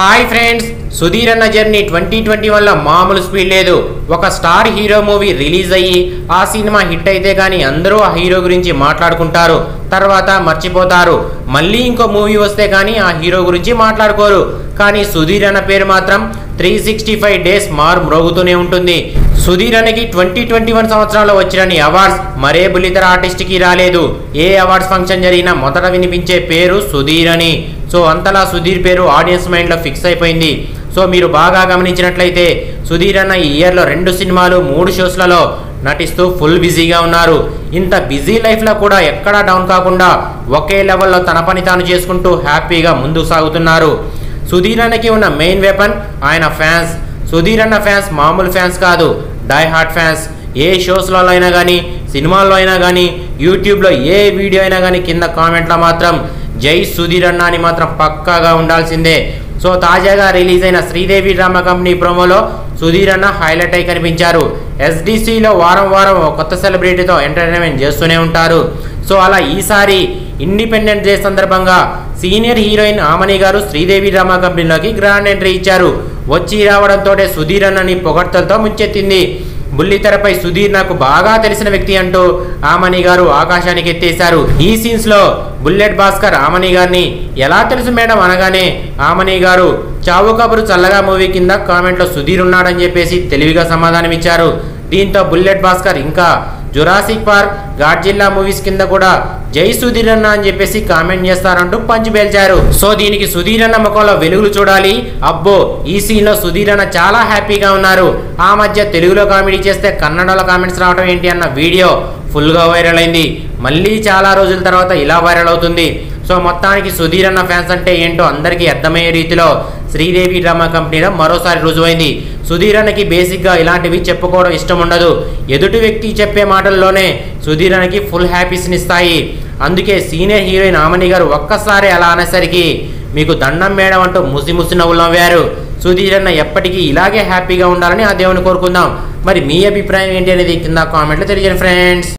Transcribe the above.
hi friends Sudheer అన్న journey twenty twenty వల్ల మామూలు స్పీడ్ లేదు ఒక స్టార్ హీరో మూవీ రిలీజ్ అయ్యి ఆ సినిమా హిట్ అయితే కానీ అందరూ ఆ హీరో గురించి మాట్లాడుకుంటారు తర్వాత మర్చిపోతారు మళ్ళీ ఇంకో మూవీ వస్తే కానీ ఆ హీరో గురించి మాట్లాడుకోరు కానీ సుధీర్ అన్న పేరు మాత్రం త్రీ సిక్స్టీ ఫైవ్ డేస్ మారు మ్రోగుతూనే ఉంటుంది సుధీర్ అన్నకి ట్వంటీ ట్వంటీ వన్ సంవత్సరాల్లో వచ్చిన అవార్డ్స్ మరే బుల్లితెర ఆర్టిస్ట్కి రాలేదు ఏ అవార్డ్స్ ఫంక్షన్ జరిగినా మొదట వినిపించే పేరు సుధీర్ అని సో అంతలా సుధీర్ పేరు ఆడియన్స్ మైండ్లో ఫిక్స్ అయిపోయింది సో మీరు బాగా గమనించినట్లయితే సుధీర్ అన్న ఈ ఇయర్లో రెండు సినిమాలు మూడు షోస్లలో నటిస్తూ ఫుల్ బిజీగా ఉన్నారు ఇంత బిజీ లైఫ్లో కూడా ఎక్కడా డౌన్ కాకుండా ఒకే లెవెల్లో తన పని తాను చేసుకుంటూ హ్యాపీగా ముందుకు సాగుతున్నారు సుధీర్ అన్నకి ఉన్న మెయిన్ వెపన్ ఆయన ఫ్యాన్స్ సుధీర్ అన్న ఫ్యాన్స్ మామూలు ఫ్యాన్స్ కాదు డై హార్ట్ ఫ్యాన్స్ ఏ షోస్లలో అయినా కానీ సినిమాల్లో అయినా కానీ యూట్యూబ్లో ఏ వీడియో అయినా కానీ కింద కామెంట్లో మాత్రం జై సుధీర్ అన్న అని మాత్రం పక్కాగా ఉండాల్సిందే సో తాజాగా రిలీజ్ అయిన శ్రీదేవి డ్రామా కంపెనీ ప్రోమోలో సుధీర్ అన్న హైలైట్ అయి కనిపించారు ఎస్డిసిలో వారం వారం ఒక కొత్త సెలబ్రిటీతో ఎంటర్టైన్మెంట్ చేస్తూనే ఉంటారు సో అలా ఈసారి ఇండిపెండెంట్ డే సందర్భంగా senior heroine Amani garu Sridevi drama కంపెనీలోకి గ్రాండ్ ఎంట్రీ ఇచ్చారు వచ్చి రావడంతో సుధీర్ అన్నని పొగడ్తలతో ముంచెత్తింది బుల్లితెరపై సుధీర్ నాకు బాగా తెలిసిన వ్యక్తి అంటూ ఆమని గారు ఆకాశానికి ఎత్తేశారు ఈ సీన్స్ లో బుల్లెట్ భాస్కర్ ఆమని గారిని ఎలా తెలుసు మేడం అనగానే ఆమని గారు చావు కబురు చల్లగా మూవీ కింద కామెంట్లో సుధీర్ ఉన్నాడని చెప్పేసి తెలివిగా సమాధానం ఇచ్చారు దీంతో బుల్లెట్ భాస్కర్ ఇంకా జురాసిక్ పార్క్ గాడ్జిల్లా మూవీస్ కింద కూడా జై సుధీర్ అన్న అని చెప్పేసి కామెంట్ చేస్తారంటూ పంచి పేల్చారు సో దీనికి సుధీర్ అన్న ముఖంలో వెలుగులు చూడాలి అబ్బో ఈ సీన్ లో సుధీర్ అన్న చాలా హ్యాపీగా ఉన్నారు ఆ మధ్య తెలుగులో కామెడీ చేస్తే కన్నడలో కామెంట్స్ రావడం ఏంటి అన్న వీడియో ఫుల్గా వైరల్ అయింది మళ్ళీ చాలా రోజుల తర్వాత ఇలా వైరల్ అవుతుంది సో మొత్తానికి సుధీర్ అన్న ఫ్యాన్స్ అంటే ఏంటో అందరికీ అర్థమయ్యే రీతిలో శ్రీదేవి డ్రామా కంపెనీలో మరోసారి రుజువైంది సుధీర్ అన్నకి బేసిక్గా ఇలాంటివి చెప్పుకోవడం ఇష్టం ఉండదు ఎదుటి వ్యక్తి చెప్పే మాటల్లోనే సుధీర్ అన్నకి ఫుల్ హ్యాపీస్ని ఇస్తాయి అందుకే సీనియర్ హీరోయిన్ ఆమని గారు ఒక్కసారి అలా అనేసరికి మీకు దండం మేడం అంటూ ముసి ముసి నవ్వులు నవ్వారు సుధీర్ అన్న ఎప్పటికీ ఇలాగే హ్యాపీగా ఉండాలని ఆ దేవుని కోరుకుందాం మరి మీ అభిప్రాయం ఏంటి అనేది కింద కామెంట్లో తెలియజేయండి ఫ్రెండ్స్